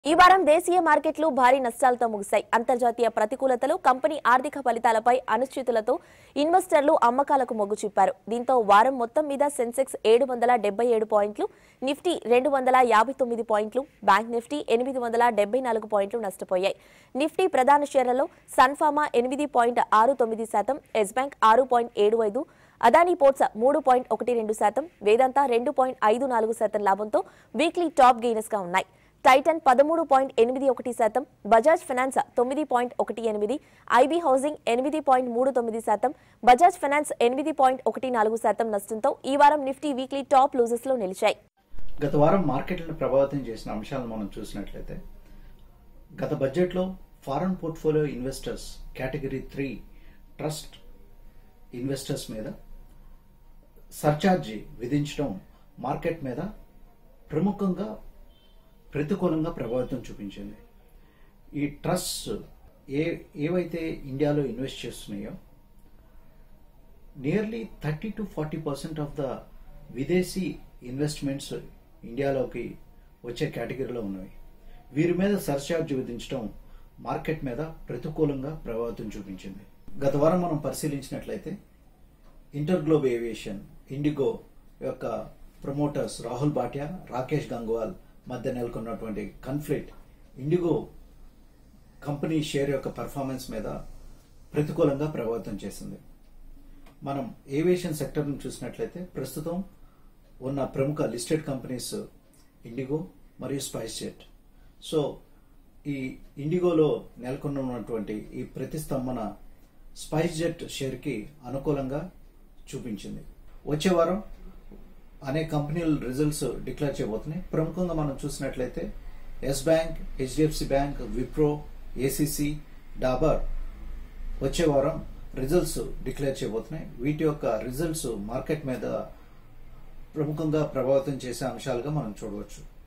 ఈ వారం దేశీయ మార్కెట్లు భారీ నష్టాలతో ముగిశాయి అంతర్జాతీయ ప్రతికూలతలు కంపెనీ ఆర్థిక ఫలితాలపై అనిశ్చితులతో ఇన్వెస్టర్లు అమ్మకాలకు మొగ్గు చూపారు దీంతో వారం మొత్తం మీద సెన్సెక్స్ ఏడు వందల డెబ్బై ఏడు పాయింట్లు నిఫ్టీ రెండు వందల యాభై తొమ్మిది పాయింట్లు బ్యాంక్ నిఫ్టీ ఎనిమిది వందల డెబ్బై నాలుగు పాయింట్లు నష్టపోయాయి నిఫ్టీ ప్రధాన షేర్లలో సన్ఫార్మా ఎనిమిది పాయింట్ ఆరు తొమ్మిది శాతం ఎస్ బ్యాంక్ ఆరు పాయింట్ ఏడు ఐదు అదానీ పోర్ట్స్ మూడు పాయింట్ ఒకటి రెండు శాతం వేదాంత రెండు పాయింట్ ఐదు నాలుగు శాతం లాభంతో వీక్లీ టాప్ గెయినర్స్ గా ఉన్నాయి టైటన్ పదమూడు పాయింట్ ఎనిమిది ఒకటి శాతం బజాజ్ ఫైనాన్స్ తొమ్మిది పాయింట్ ఒకటి ఎనిమిది ఐబీ హౌసింగ్ ఎనిమిది పాయింట్ మూడు తొమ్మిది శాతం బజాజ్ ఫైనాన్స్ ఎనిమిది పాయింట్ ఒకటి నాలుగు శాతం నష్టంతో ఈ వారం నిఫ్టీ వీక్లీ టాప్ లూజర్స్ లో నిలిచాయి గత వారం మార్కెట్లను ప్రభావితం చేసిన అంశాలను మనం చూసినట్లయితే గత బడ్జెట్లో foreign portfolio investors category three trust investors మీద సర్చార్జీ విధించడం మార్కెట్ మీద ప్రముఖంగా ప్రతికూలంగా ప్రభావితం చూపించింది ఈ ట్రస్ట్ ఏ ఏవైతే ఇండియాలో ఇన్వెస్ట్ చేస్తున్నాయో nearly thirty to forty percent of the విదేశీ ఇన్వెస్ట్మెంట్స్ ఇండియాలోకి వచ్చే కేటగిరీలో ఉన్నవి వీరి మీద సర్చార్జ్ విధించడం మార్కెట్ మీద ప్రతికూలంగా ప్రభావితం చూపించింది గత వారం మనం పరిశీలించినట్లయితే ఇంటర్గ్లోబ్ ఏవియేషన్ ఇండిగో యొక్క ప్రమోటర్స్ రాహుల్ భాటియా రాకేష్ గంగ్వాల్ మధ్య నెలకొన్నటువంటి కన్ఫ్లిక్ట్ ఇండిగో కంపెనీ షేర్ యొక్క పర్ఫార్మెన్స్ మీద ప్రతికూలంగా ప్రభావితం చేసింది మనం ఏవియేషన్ సెక్టర్ను చూసినట్లయితే ప్రస్తుతం ఉన్న ప్రముఖ లిస్టెడ్ కంపెనీస్ ఇండిగో మరియు స్పైస్ జెట్ సో ఈ ఇండిగోలో నెలకొన్నటువంటి ఈ ప్రతిస్తంభన స్పైస్ జెట్ షేర్కి అనుకూలంగా చూపించింది వచ్చే వారం అనేక కంపెనీల రిజల్ట్స్ డిక్లేర్ చేయబోతున్నాయి ప్రముఖంగా మనం చూసినట్లయితే Yes Bank HDFC bank Wipro ACC Dabur వచ్చే వారం రిజల్ట్స్ డిక్లేర్ చేయబోతున్నాయి వీటి యొక్క రిజల్ట్స్ మార్కెట్ మీద ప్రముఖంగా ప్రభావితం చేసే అంశాలుగా మనం చూడవచ్చు